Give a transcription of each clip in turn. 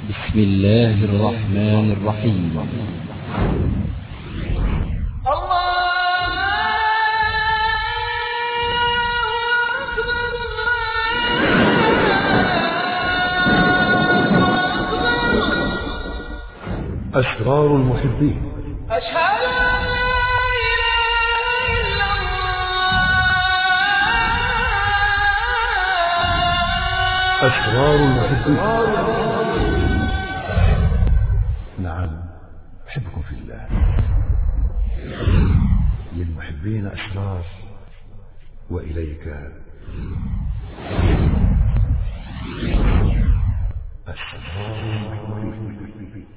بسم الله الرحمن الرحيم أسرار المحبين أشهد أن لا إله إلا الله أسرار المحبين نعم أحبكم في الله للمحبين أسرار وإليك أسرار المحبين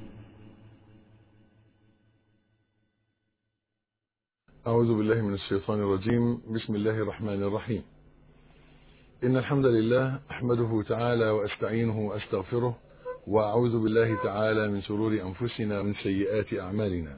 أعوذ بالله من الشيطان الرجيم بسم الله الرحمن الرحيم إن الحمد لله أحمده تعالى وأستعينه وأستغفره وأعوذ بالله تعالى من شرور أنفسنا ومن سيئات أعمالنا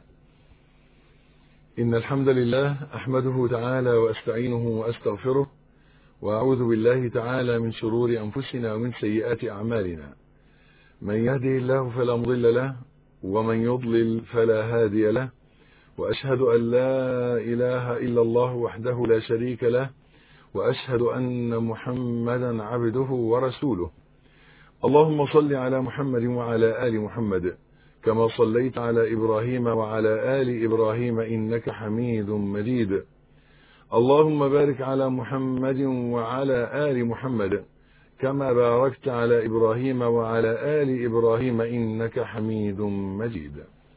إن الحمد لله أحمده تعالى وأستعينه وأستغفره وأعوذ بالله تعالى من شرور أنفسنا ومن سيئات أعمالنا من يهده الله فلا مضل له ومن يضلل فلا هادي له وأشهد أن لا إله إلا الله وحده لا شريك له وأشهد أن محمدا عبده ورسوله اللهم صل على محمد وعلى آل محمد كما صليت على إبراهيم وعلى آل إبراهيم إنك حميد مجيد اللهم بارك على محمد وعلى آل محمد كما باركت على إبراهيم وعلى آل إبراهيم إنك حميد مجيد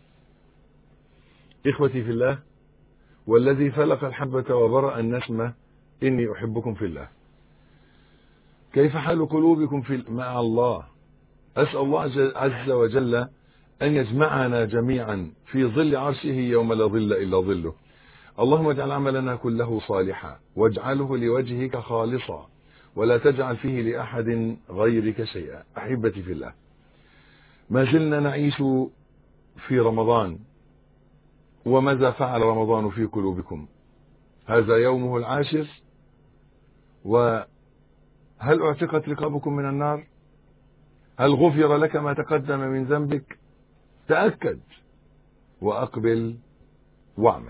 إخوتي في الله والذي فلق الحبة وبرأ النسمة إني أحبكم في الله كيف حال قلوبكم في مع الله أسأل الله عز وجل أن يجمعنا جميعا في ظل عرشه يوم لا ظل إلا ظله اللهم اجعل عملنا كله صالحا واجعله لوجهك خالصا ولا تجعل فيه لأحد غيرك شيئا أحبتي في الله ما زلنا نعيش في رمضان وماذا فعل رمضان في قلوبكم هذا يومه العاشر وهل اعتقت رقابكم من النار هل غفر لك ما تقدم من ذنبك تأكد وأقبل واعمل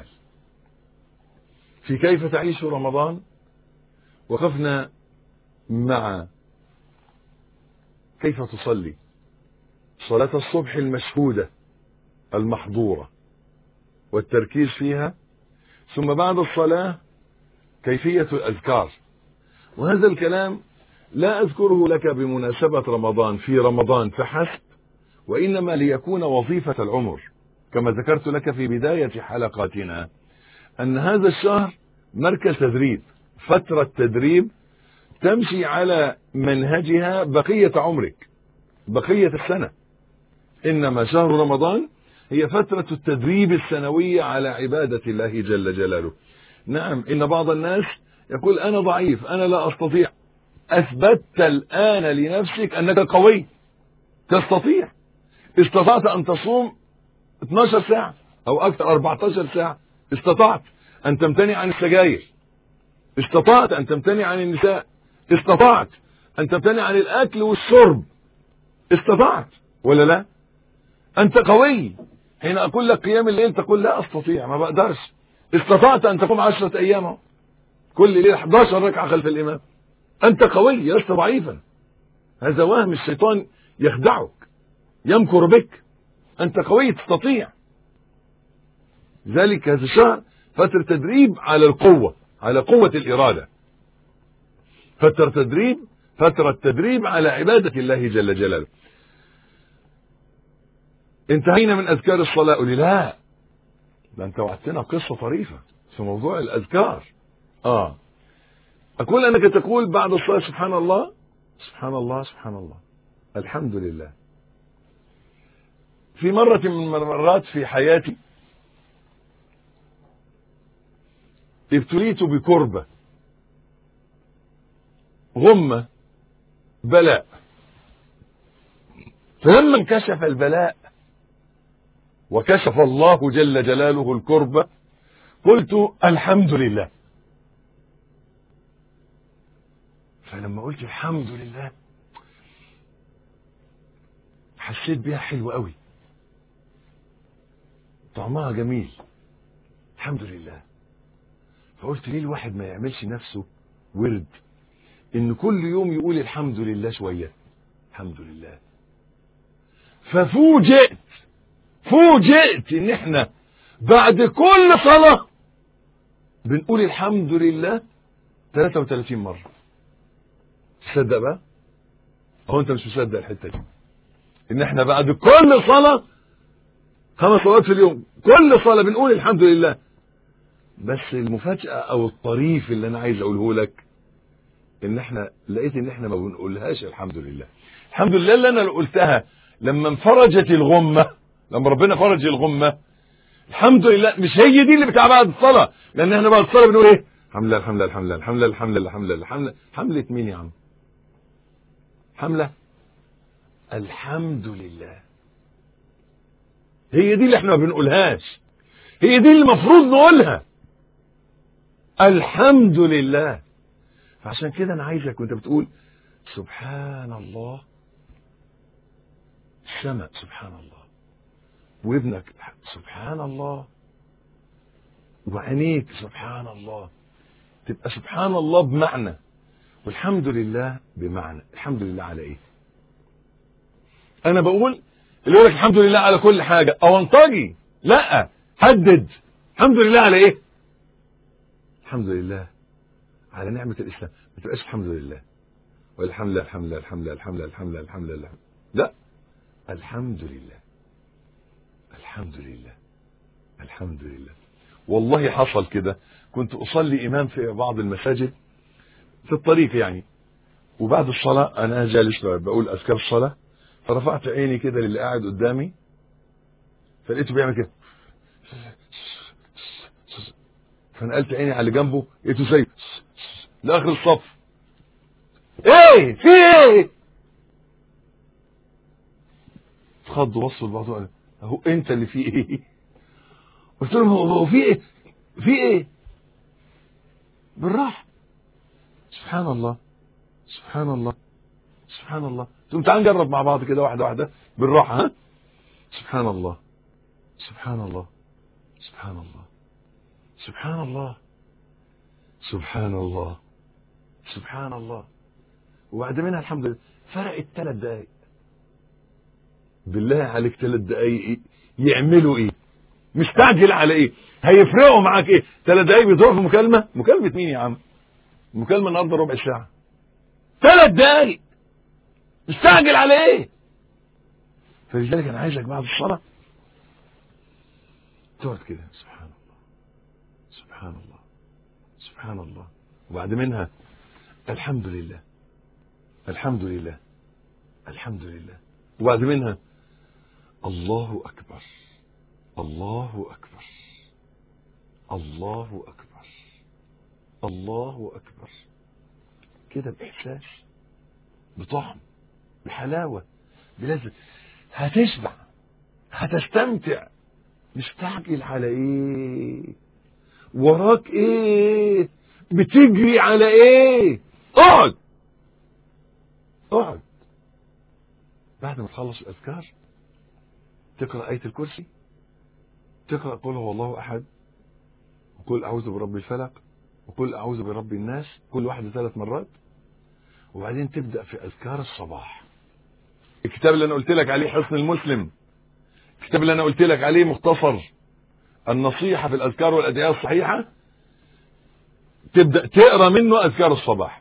في كيف تعيش رمضان وقفنا مع كيف تصلي صلاة الصبح المشهودة المحظورة والتركيز فيها ثم بعد الصلاة كيفية الأذكار وهذا الكلام لا أذكره لك بمناسبة رمضان في رمضان فحسب وإنما ليكون وظيفة العمر كما ذكرت لك في بداية حلقاتنا أن هذا الشهر مركز تدريب فترة تدريب تمشي على منهجها بقية عمرك بقية السنة إنما شهر رمضان هي فترة التدريب السنوية على عبادة الله جل جلاله نعم إن بعض الناس يقول أنا ضعيف أنا لا أستطيع أثبتت الآن لنفسك أنك قوي تستطيع استطعت أن تصوم 12 ساعة أو أكثر 14 ساعة استطعت أن تمتنع عن السجاير استطعت أن تمتنع عن النساء استطعت أن تمتنع عن الأكل والشرب استطعت ولا لا أنت قوي حين أقول لك قيام الليل تقول لا أستطيع ما بقدرش استطعت أن تقوم عشرة أيام كل ليلة 11 ركعة خلف الإمام أنت قوي لست ضعيفا هذا وهم الشيطان يخدعك يمكر بك أنت قوي تستطيع ذلك هذا الشهر فترة تدريب على القوة على قوة الإرادة فترة تدريب فترة تدريب على عبادة الله جل جلاله انتهينا من أذكار الصلاة قولي لا ده أنت وعدتنا قصة طريفة في موضوع الأذكار آه أقول أنك تقول بعد الصلاة سبحان الله سبحان الله سبحان الله الحمد لله في مرة من المرات في حياتي ابتليت بكربة غمة بلاء فلما انكشف البلاء وكشف الله جل جلاله الكربة قلت الحمد لله فلما قلت الحمد لله حسيت بيها حلوة قوي طعمها جميل الحمد لله فقلت ليه الواحد ما يعملش نفسه ورد ان كل يوم يقول الحمد لله شوية الحمد لله ففوجئت فوجئت ان احنا بعد كل صلاة بنقول الحمد لله 33 مرة تصدق بقى هو انت مش مصدق الحتة دي ان احنا بعد كل صلاة خمس صلوات في اليوم كل صلاة بنقول الحمد لله بس المفاجأة او الطريف اللي انا عايز اقوله لك ان احنا لقيت ان احنا ما بنقولهاش الحمد لله الحمد لله اللي انا قلتها لما انفرجت الغمة لما ربنا فرج الغمة الحمد لله مش هي دي اللي بتاع بعد الصلاة لان احنا بعد الصلاة بنقول ايه الحمد لله الحمد لله الحمد لله الحمد لله الحمد لله الحمد لله الحمد لله حملة مين يا عم حملة الحمد لله هي دي اللي احنا ما بنقولهاش هي دي اللي المفروض نقولها الحمد لله فعشان كده انا عايزك وانت بتقول سبحان الله السماء سبحان الله وابنك سبحان الله وعينيك سبحان الله تبقى سبحان الله بمعنى والحمد لله بمعنى الحمد لله على ايه انا بقول اللي يقول لك الحمد لله على كل حاجة او انطجي لا حدد الحمد لله على ايه الحمد لله على نعمة الاسلام ما تبقاش الحمد لله والحمد لله الحمد لله الحمد لله الحمد لله الحمد لله الحمد لله لا الحمد لله الحمد لله الحمد لله والله حصل كده كنت اصلي امام في بعض المساجد في الطريق يعني وبعد الصلاة انا جالس بقول اذكار الصلاة فرفعت عيني كده للي قاعد قدامي فلقيته بيعمل كده فنقلت عيني على اللي جنبه لقيته زي لاخر الصف ايه في ايه اتخضوا بصوا لبعض وقالوا اهو انت اللي في ايه قلت لهم هو هو في ايه في ايه بالراحه سبحان الله سبحان الله سبحان الله ثم تعال نجرب مع بعض كده واحده واحده بالراحه ها سبحان الله سبحان الله سبحان الله سبحان الله سبحان الله سبحان الله وبعد منها الحمد لله فرقت ثلاث دقايق بالله عليك ثلاث دقايق يعملوا ايه مستعجل على ايه هيفرقوا معاك ايه ثلاث دقايق بيدور في مكالمه مكالمه مين يا عم المكالمه النهارده ربع ساعه ثلاث دقايق مستعجل على ايه فلذلك انا عايزك بعد الصلاه تقعد كده سبحان الله سبحان الله سبحان الله وبعد منها الحمد لله الحمد لله الحمد لله وبعد منها الله أكبر الله أكبر الله أكبر الله أكبر كده بإحساس بطعم بحلاوة بلذة هتشبع هتستمتع مستعجل على ايه وراك ايه بتجري على ايه اقعد اقعد بعد ما تخلص الاذكار تقرا ايه الكرسي تقرا قل هو الله احد وقل اعوذ برب الفلق وقل اعوذ برب الناس كل واحده ثلاث مرات وبعدين تبدا في اذكار الصباح الكتاب اللي انا قلت لك عليه حصن المسلم الكتاب اللي انا قلت لك عليه مختصر النصيحة في الاذكار والادعية الصحيحة تبدأ تقرا منه اذكار الصباح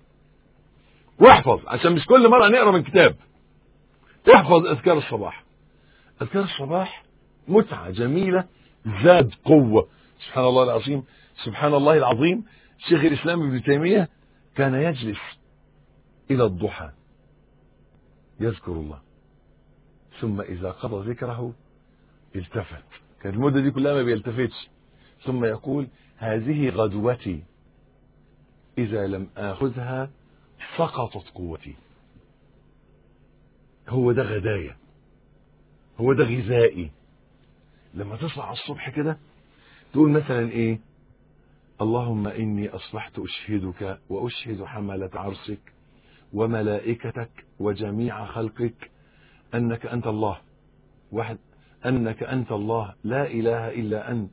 واحفظ عشان مش كل مرة نقرا من كتاب احفظ اذكار الصباح اذكار الصباح متعة جميلة زاد قوة سبحان الله العظيم سبحان الله العظيم شيخ الاسلام ابن تيمية كان يجلس الى الضحى يذكر الله ثم إذا قضى ذكره التفت كانت المدة دي كلها ما بيلتفتش ثم يقول هذه غدوتي إذا لم آخذها سقطت قوتي هو ده غدايا هو ده غذائي لما تصحى على الصبح كده تقول مثلا ايه اللهم اني اصبحت اشهدك واشهد حملة عرشك وملائكتك وجميع خلقك أنك أنت الله واحد أنك أنت الله لا إله إلا أنت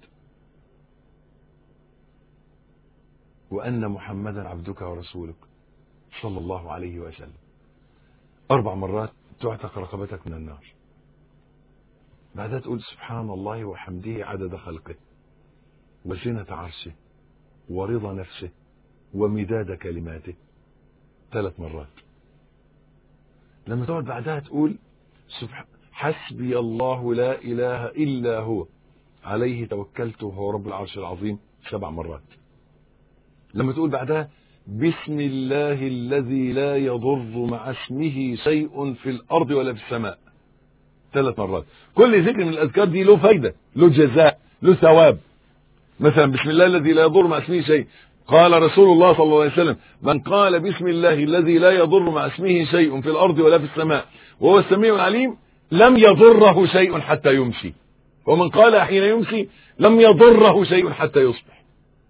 وأن محمدا عبدك ورسولك صلى الله عليه وسلم أربع مرات تعتق رقبتك من النار بعدها تقول سبحان الله وحمده عدد خلقه وزنة عرشه ورضا نفسه ومداد كلماته ثلاث مرات لما تقعد بعدها تقول سبح حسبي الله لا إله إلا هو عليه توكلت وهو رب العرش العظيم سبع مرات لما تقول بعدها بسم الله الذي لا يضر مع اسمه شيء في الأرض ولا في السماء ثلاث مرات كل ذكر من الأذكار دي له فايدة له جزاء له ثواب مثلا بسم الله الذي لا يضر مع اسمه شيء قال رسول الله صلى الله عليه وسلم من قال بسم الله الذي لا يضر مع اسمه شيء في الأرض ولا في السماء وهو السميع العليم لم يضره شيء حتى يمسي ومن قال حين يمسي لم يضره شيء حتى يصبح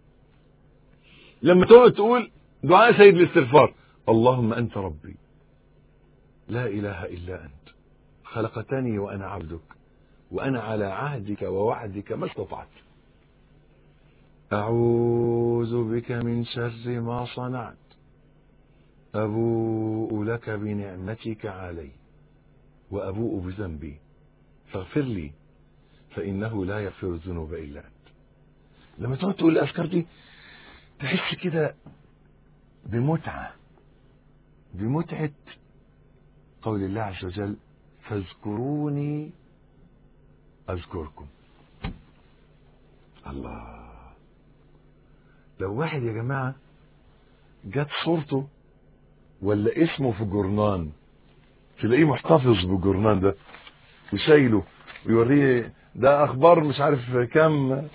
لما تقعد تقول دعاء سيد الاستغفار اللهم أنت ربي لا إله إلا أنت خلقتني وأنا عبدك وأنا على عهدك ووعدك ما استطعت أعوذ بك من شر ما صنعت أبوء لك بنعمتك علي وأبوء بذنبي فاغفر لي فإنه لا يغفر الذنوب إلا أنت لما تقعد تقول الأذكار دي تحس كده بمتعة بمتعة قول الله عز وجل فاذكروني أذكركم الله لو واحد يا جماعة جت صورته ولا اسمه في جورنان تلاقيه محتفظ بالجورنان ده وشايله ويوريه ده اخبار مش عارف كام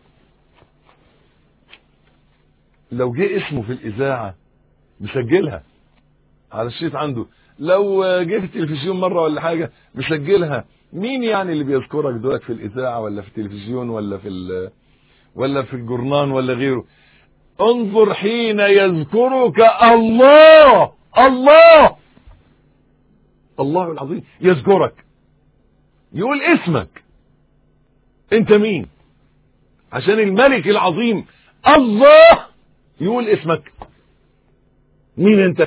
لو جه اسمه في الاذاعه مسجلها على الشيت عنده لو جه في التلفزيون مره ولا حاجه مسجلها مين يعني اللي بيذكرك دولك في الاذاعه ولا في التلفزيون ولا في ال- ولا في الجورنان ولا غيره انظر حين يذكرك الله الله الله العظيم يذكرك يقول اسمك انت مين عشان الملك العظيم الله يقول اسمك مين انت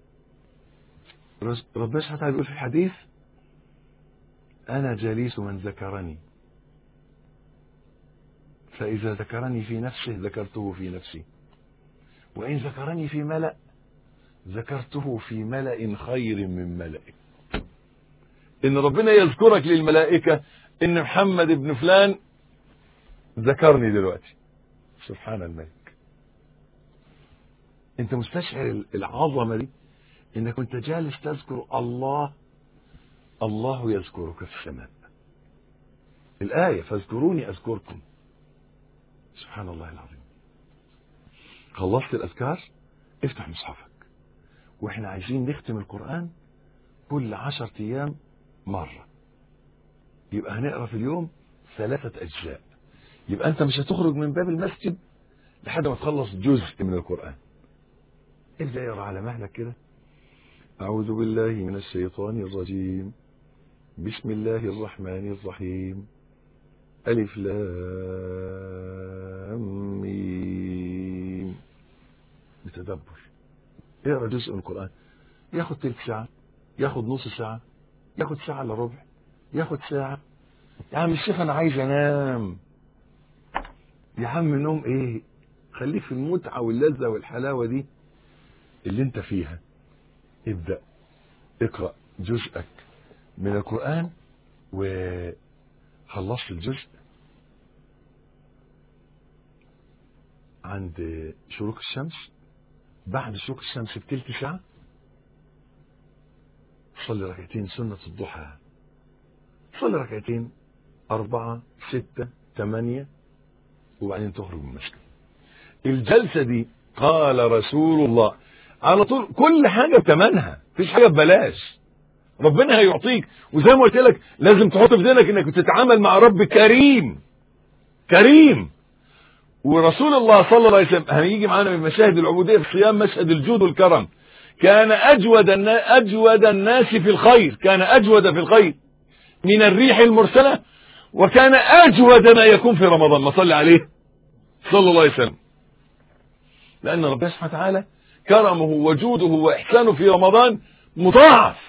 رس- ربنا سبحانه وتعالى يقول في الحديث انا جليس من ذكرني فاذا ذكرني في نفسه ذكرته في نفسي وان ذكرني في ملأ ذكرته في ملأ خير من ملئه ان ربنا يذكرك للملائكة ان محمد بن فلان ذكرني دلوقتي سبحان الملك انت مستشعر العظمة دي انك كنت جالس تذكر الله الله يذكرك في السماء الآية فاذكروني أذكركم سبحان الله العظيم خلصت الأذكار افتح مصحفك واحنا عايزين نختم القرآن كل عشرة أيام مرة يبقى هنقرا في اليوم ثلاثة أجزاء يبقى أنت مش هتخرج من باب المسجد لحد ما تخلص جزء من القرآن ابدأ اقرا على مهلك كده أعوذ بالله من الشيطان الرجيم بسم الله الرحمن الرحيم ألف لام ميم بتدبر اقرا جزء من القرآن ياخد تلت ساعة ياخد نص ساعة ياخد ساعة الا ربع ياخد ساعة يا عم الشيخ أنا عايز أنام يا عم نوم إيه خليك في المتعة واللذة والحلاوة دي اللي أنت فيها ابدأ اقرأ جزءك من القرآن وخلصت الجزء عند شروق الشمس بعد شروق الشمس بتلت ساعة صلي ركعتين سنة الضحى صلي ركعتين أربعة ستة ثمانية وبعدين تخرج من المسجد الجلسة دي قال رسول الله على طول كل حاجة بتمنها مفيش حاجة ببلاش ربنا هيعطيك وزي ما قلت لك لازم تحط في ذهنك انك بتتعامل مع رب كريم كريم ورسول الله صلى الله عليه وسلم هيجي معانا من مشاهد العبودية في الصيام مشهد الجود والكرم كان أجود النا- أجود الناس في الخير كان أجود في الخير من الريح المرسلة وكان أجود ما يكون في رمضان ما صلى عليه صلى الله عليه وسلم لأن ربنا سبحانه وتعالى كرمه وجوده وإحسانه في رمضان مضاعف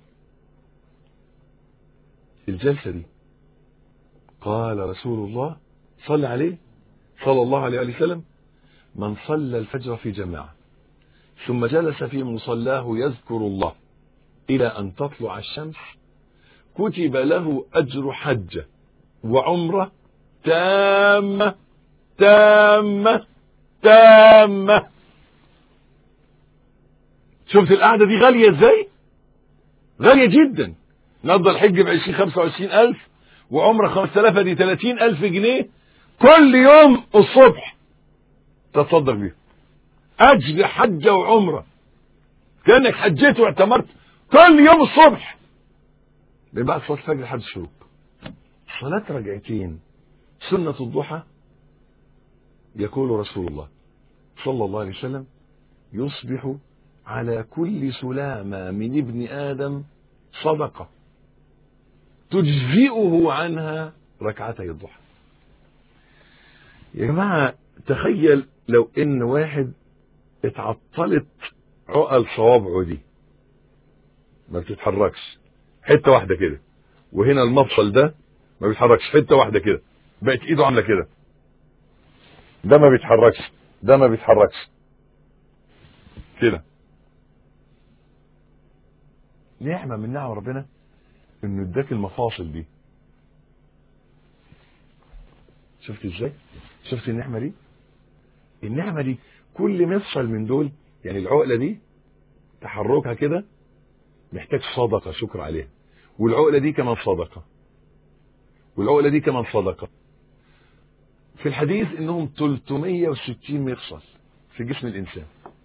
الجلسة دي قال رسول الله صلى عليه صلى الله عليه وآله وسلم من صلى الفجر في جماعة ثم جلس في مصلاه يذكر الله إلى أن تطلع الشمس كتب له أجر حجة وعمرة تامة تامة تامة شفت القعدة دي غالية ازاي غالية جدا نقضى الحج ب 20 25 ألف وعمرة 5000 دي 30 ألف جنيه كل يوم الصبح تتصدق بيه أجر حجة وعمرة كأنك حجيت واعتمرت كل يوم الصبح من بعد صلاة الفجر لحد الشروق صلاة ركعتين سنة الضحى يقول رسول الله صلى الله عليه وسلم يصبح على كل سلامة من ابن آدم صدقة تجزئه عنها ركعتي الضحى يا جماعة تخيل لو ان واحد اتعطلت عقل صوابعه دي ما بتتحركش حتة واحدة كده وهنا المفصل ده ما بيتحركش حتة واحدة كده بقت ايده عاملة كده ده ما بيتحركش ده ما بيتحركش كده نعمة من نعم ربنا انه اداك المفاصل دي شفت ازاي شفت النعمة دي النعمة دي كل مفصل من دول يعني العقلة دي تحركها كده محتاج صدقة شكر عليها والعقلة دي كمان صدقة والعقلة دي كمان صدقة في الحديث انهم 360 مفصل في جسم الانسان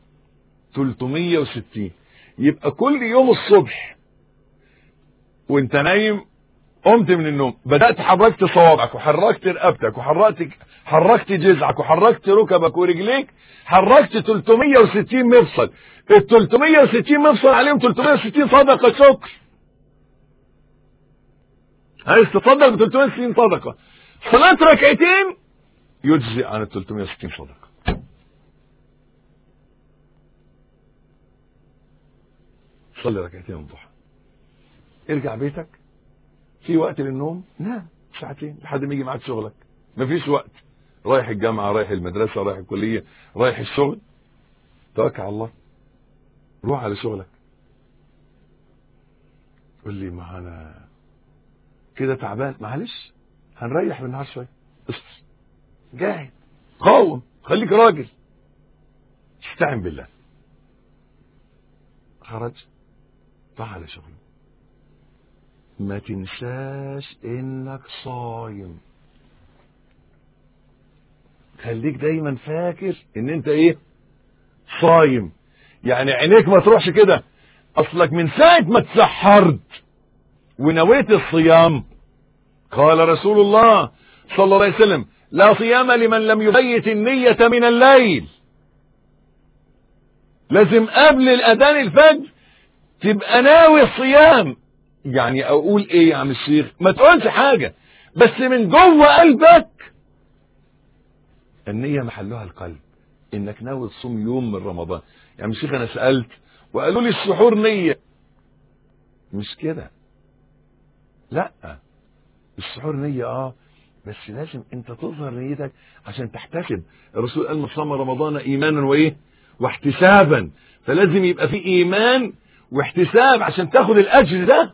360 يبقى كل يوم الصبح وانت نايم قمت من النوم بدأت حركت صوابعك وحركت رقبتك وحركت حركت جذعك وحركت ركبك ورجليك حركت 360 مفصل ال 360 مفصل عليهم 360 صدقة شكر عايز تصدق ب 360 صدقة صلاة ركعتين يجزي عن ال 360 صدقة صلي ركعتين الضحى ارجع بيتك في وقت للنوم نام ساعتين لحد ما يجي معاك شغلك مفيش وقت رايح الجامعة رايح المدرسة رايح الكلية رايح الشغل توكل على الله روح على شغلك قول لي ما انا كده تعبان معلش هنريح بالنهار شويه اصبر جاهد قاوم خليك راجل استعن بالله خرج راح على شغله ما تنساش انك صايم خليك دايما فاكر ان انت ايه صايم يعني عينيك ما تروحش كده اصلك من ساعة ما تسحرت ونويت الصيام قال رسول الله صلى الله عليه وسلم لا صيام لمن لم يبيت النية من الليل لازم قبل الاذان الفجر تبقى ناوي الصيام يعني اقول ايه يا عم الشيخ ما تقولش حاجة بس من جوه قلبك النية محلها القلب انك ناوي تصوم يوم من رمضان يا عم الشيخ انا سألت وقالوا لي السحور نية مش كده لا السحور نية اه بس لازم انت تظهر نيتك عشان تحتسب الرسول قال من صام رمضان ايمانا وايه واحتسابا فلازم يبقى في ايمان واحتساب عشان تاخد الاجر ده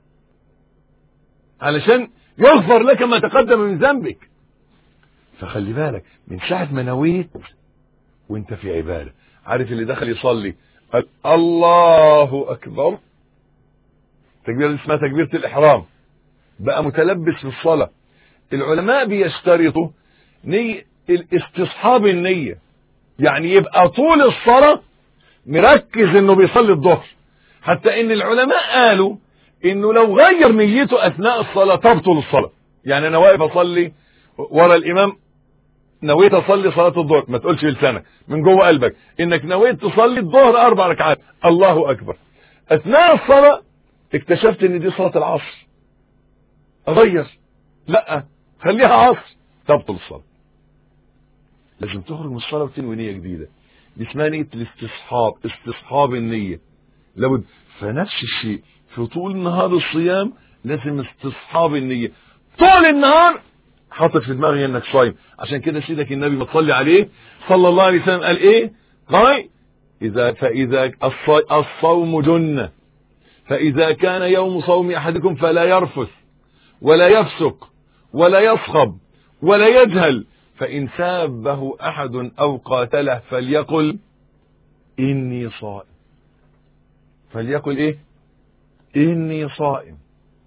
علشان يغفر لك ما تقدم من ذنبك فخلي بالك من ساعة ما نويت وانت في عبادة عارف اللي دخل يصلي قال الله اكبر تكبيرة اسمها تكبيرة الاحرام بقى متلبس في الصلاة العلماء بيشترطوا نية استصحاب النية يعني يبقى طول الصلاة مركز انه بيصلي الظهر حتى ان العلماء قالوا انه لو غير نيته اثناء الصلاة تبطل الصلاة يعني انا واقف اصلي ورا الامام نويت اصلي صلاه الظهر ما تقولش بلسانك من جوه قلبك انك نويت تصلي الظهر اربع ركعات الله اكبر اثناء الصلاه اكتشفت ان دي صلاه العصر اغير لا خليها عصر تبطل الصلاه لازم تخرج من الصلاه وتنوي نيه جديده دي اسمها نيه الاستصحاب استصحاب النيه لابد فنفس الشيء في طول النهار الصيام لازم استصحاب النيه طول النهار حاطط في دماغي انك صايم عشان كده سيدك النبي ما تصلي عليه صلى الله عليه وسلم قال ايه قال اذا فاذا الص- الصوم جنه فاذا كان يوم صوم احدكم فلا يرفث ولا يفسق ولا يصخب ولا يجهل فان سابه احد او قاتله فليقل اني صائم فليقل ايه اني صائم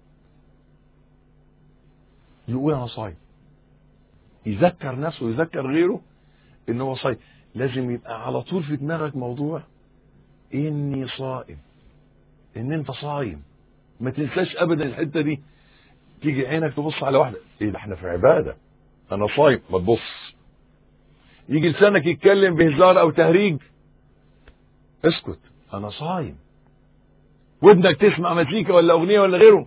يقول انا صايم يذكر نفسه ويذكر غيره ان هو صايم لازم يبقى على طول في دماغك موضوع اني صائم ان انت صايم ما تنساش ابدا الحته دي تيجي عينك تبص على واحده ايه ده احنا في عباده انا صايم ما تبص يجي لسانك يتكلم بهزار او تهريج اسكت انا صايم ودنك تسمع مزيكا ولا اغنيه ولا غيره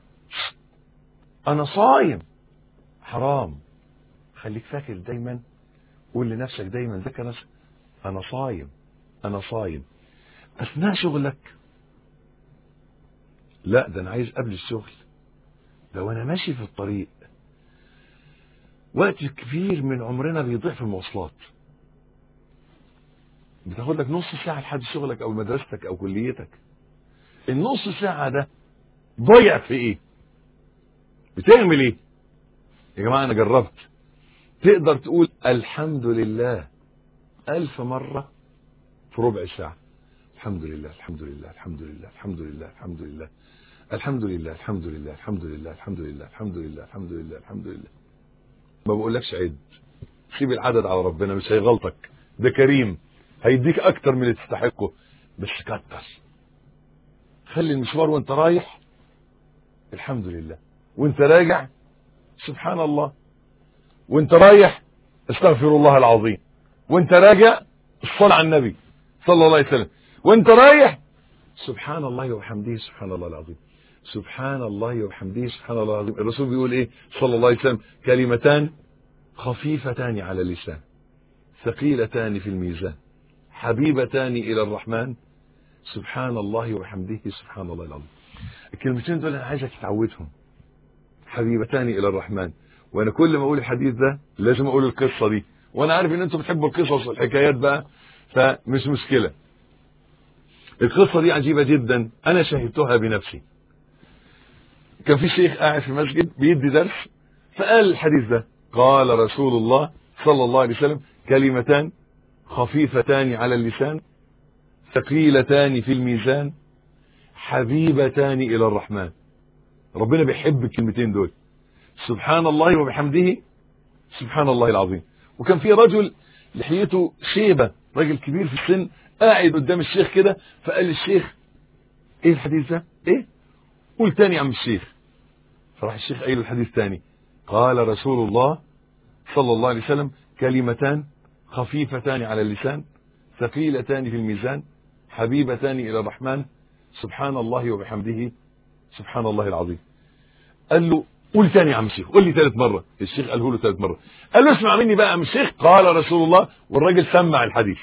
انا صايم حرام خليك فاكر دايما قول لنفسك دايما ذكر نفسك انا صايم انا صايم اثناء شغلك لا ده انا عايز قبل الشغل ده وانا ماشي في الطريق وقت كبير من عمرنا بيضيع في المواصلات بتاخد لك نص ساعة لحد شغلك او مدرستك او كليتك النص ساعة ده ضيع في ايه بتعمل ايه يا جماعة انا جربت تقدر تقول الحمد لله ألف مرة في ربع ساعة الحمد لله الحمد لله الحمد لله الحمد لله الحمد لله الحمد لله الحمد لله الحمد لله الحمد لله الحمد لله الحمد لله الحمد لله ما بقولكش عد سيب العدد على ربنا مش هيغلطك ده كريم هيديك اكتر من اللي تستحقه بس كتر خلي المشوار وانت رايح الحمد لله وانت راجع سبحان الله وانت رايح استغفر الله العظيم وانت راجع الصلاة على النبي صلى الله عليه وسلم وانت رايح سبحان الله وبحمده سبحان الله العظيم سبحان الله وبحمده سبحان الله العظيم الرسول بيقول ايه صلى الله عليه وسلم كلمتان خفيفتان على اللسان ثقيلتان في الميزان حبيبتان الى الرحمن سبحان الله وبحمده سبحان الله العظيم الكلمتين دول انا عايزك تتعودهم حبيبتان الى الرحمن وانا كل ما اقول الحديث ده لازم اقول القصه دي وانا عارف ان انتم بتحبوا القصص والحكايات بقى فمش مشكله القصه دي عجيبه جدا انا شهدتها بنفسي كان في شيخ قاعد في مسجد بيدي درس فقال الحديث ده قال رسول الله صلى الله عليه وسلم كلمتان خفيفتان على اللسان ثقيلتان في الميزان حبيبتان الى الرحمن ربنا بيحب الكلمتين دول سبحان الله وبحمده سبحان الله العظيم وكان في رجل لحيته شيبة راجل كبير في السن قاعد قدام الشيخ كده فقال للشيخ ايه الحديث ده ايه قول تاني يا عم الشيخ فراح الشيخ قايل له الحديث تاني قال رسول الله صلى الله عليه وسلم كلمتان خفيفتان على اللسان ثقيلتان في الميزان حبيبتان الى الرحمن سبحان الله وبحمده سبحان الله العظيم قال له قول تاني يا عم الشيخ قول لي ثالث مرة الشيخ قاله له ثالث مرة قال له اسمع مني بقى يا عم الشيخ قال رسول الله والراجل سمع الحديث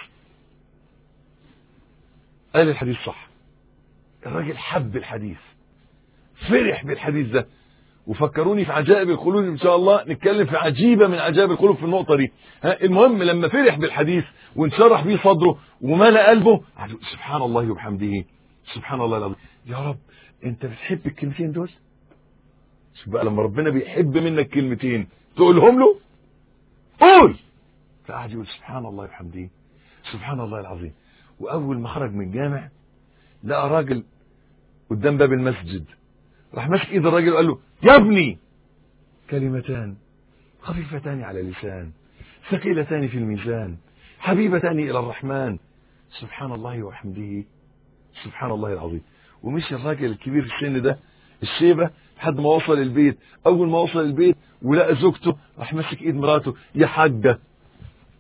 قال الحديث صح الراجل حب الحديث فرح بالحديث ده وفكروني في عجائب القلوب ان شاء الله نتكلم في عجيبه من عجائب القلوب في النقطه دي ها المهم لما فرح بالحديث وانشرح بيه صدره وملأ قلبه قال سبحان الله وبحمده سبحان الله العظيم يا رب انت بتحب الكلمتين دول شوف بقى لما ربنا بيحب منك كلمتين تقولهم له قول فقعد يقول سبحان الله وبحمده سبحان الله العظيم واول ما خرج من الجامع لقى راجل قدام باب المسجد راح ماسك ايد الراجل وقال له يا ابني كلمتان خفيفتان على اللسان ثقيلتان في الميزان حبيبتان الى الرحمن سبحان الله وبحمده سبحان الله العظيم ومشي الراجل الكبير في السن ده الشيبه لحد ما وصل البيت اول ما وصل البيت ولقى زوجته راح ماسك ايد مراته يا حاجه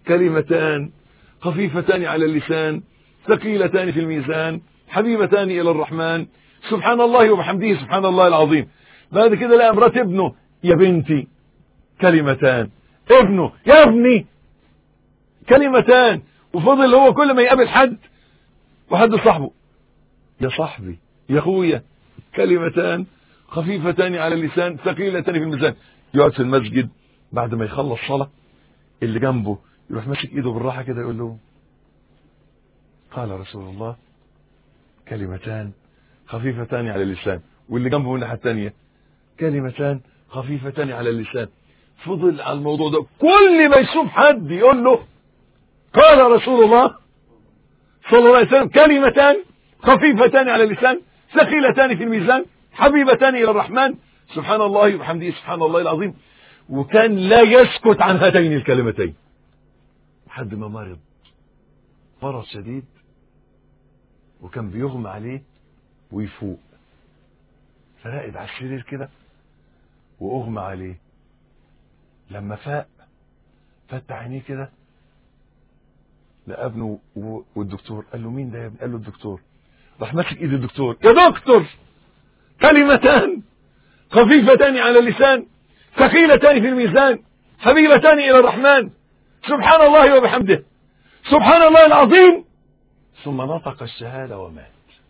كلمتان خفيفتان على اللسان ثقيلتان في الميزان حبيبتان إلى الرحمن سبحان الله وبحمده سبحان الله العظيم بعد كده لقى مرات ابنه يا بنتي كلمتان ابنه يا ابني كلمتان وفضل هو كل ما يقابل حد وحد صاحبه يا صاحبي يا اخويا كلمتان خفيفتان على اللسان ثقيلتان في الميزان يقعد في المسجد بعد ما يخلص صلاة اللي جنبه يروح ماسك ايده بالراحة كده يقول له قال رسول الله كلمتان خفيفتان على اللسان واللي جنبه من الناحية الثانية كلمتان خفيفتان على اللسان فضل على الموضوع ده كل ما يشوف حد يقول له قال رسول الله صلى الله عليه وسلم كلمتان خفيفتان على اللسان ثقيلتان في الميزان حبيبتان الى الرحمن سبحان الله وبحمده سبحان الله العظيم وكان لا يسكت عن هاتين الكلمتين لحد ما مرض مرض شديد وكان بيغمى عليه ويفوق فراقد على السرير كده واغمى عليه لما فاق فتح عينيه كده لقى ابنه و- والدكتور قال له مين ده يا ابني قال له الدكتور راح ماسك ايد الدكتور يا دكتور كلمتان خفيفتان على اللسان ثقيلتان في الميزان حبيبتان الى الرحمن سبحان الله وبحمده سبحان الله العظيم ثم نطق الشهادة ومات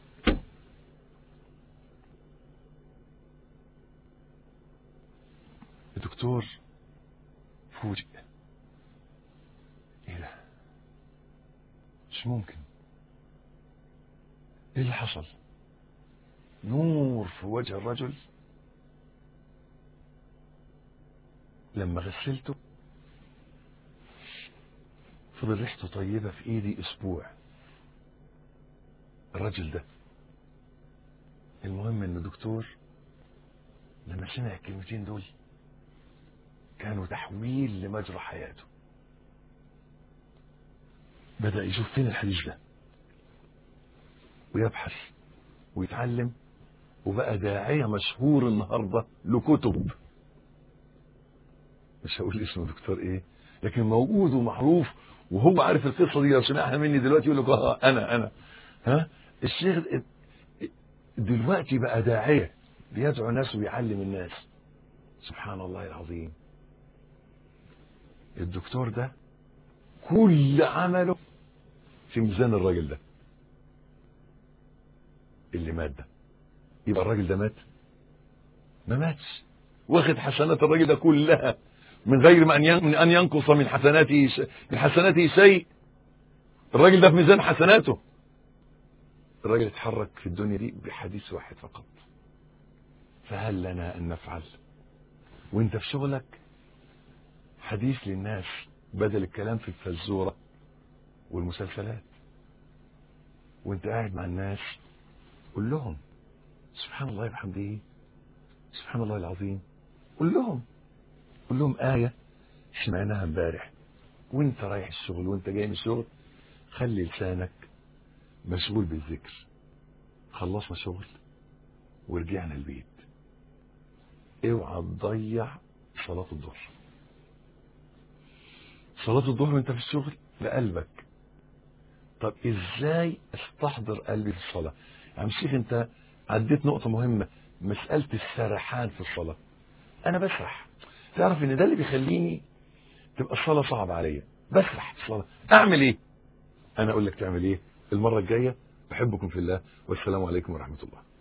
الدكتور فوجئ ايه ده مش ممكن ايه اللي حصل نور في وجه الرجل لما غسلته فضل ريحته طيبة في ايدي اسبوع الرجل ده المهم ان الدكتور لما سمع الكلمتين دول كانوا تحويل لمجرى حياته بدأ يشوف فين الحديث ده ويبحث ويتعلم وبقى داعية مشهور النهاردة لكتب مش هقول اسمه دكتور ايه لكن موجود ومعروف وهو عارف القصة دي لو سمعها مني دلوقتي يقول لك اه انا انا ها الشيخ دلوقتي بقى داعية بيدعو الناس ويعلم الناس سبحان الله العظيم الدكتور ده كل عمله في ميزان الراجل ده اللي مات ده يبقى الراجل ده مات ما ماتش واخد حسنات الراجل ده كلها من غير ما ان ين- من ان ينقص من حسناته ش- من حسناته شيء الراجل ده في ميزان حسناته الراجل اتحرك في الدنيا دي بحديث واحد فقط فهل لنا ان نفعل وانت في شغلك حديث للناس بدل الكلام في الفزورة والمسلسلات وانت قاعد مع الناس قول لهم سبحان الله وبحمده سبحان الله العظيم قول لهم قول لهم آية سمعناها امبارح وانت رايح الشغل وانت جاي من الشغل خلي لسانك مشغول بالذكر خلصنا شغل ورجعنا البيت اوعى تضيع صلاة الظهر صلاة الظهر وانت في الشغل لقلبك طب ازاي استحضر قلبي في الصلاة يا عم شيخ انت عديت نقطة مهمة مسألة السرحان في الصلاة انا بسرح تعرف ان ده اللي بيخليني تبقى الصلاة صعبة عليا بسرح في الصلاة اعمل ايه انا اقول لك تعمل ايه المرة الجاية احبكم في الله والسلام عليكم ورحمة الله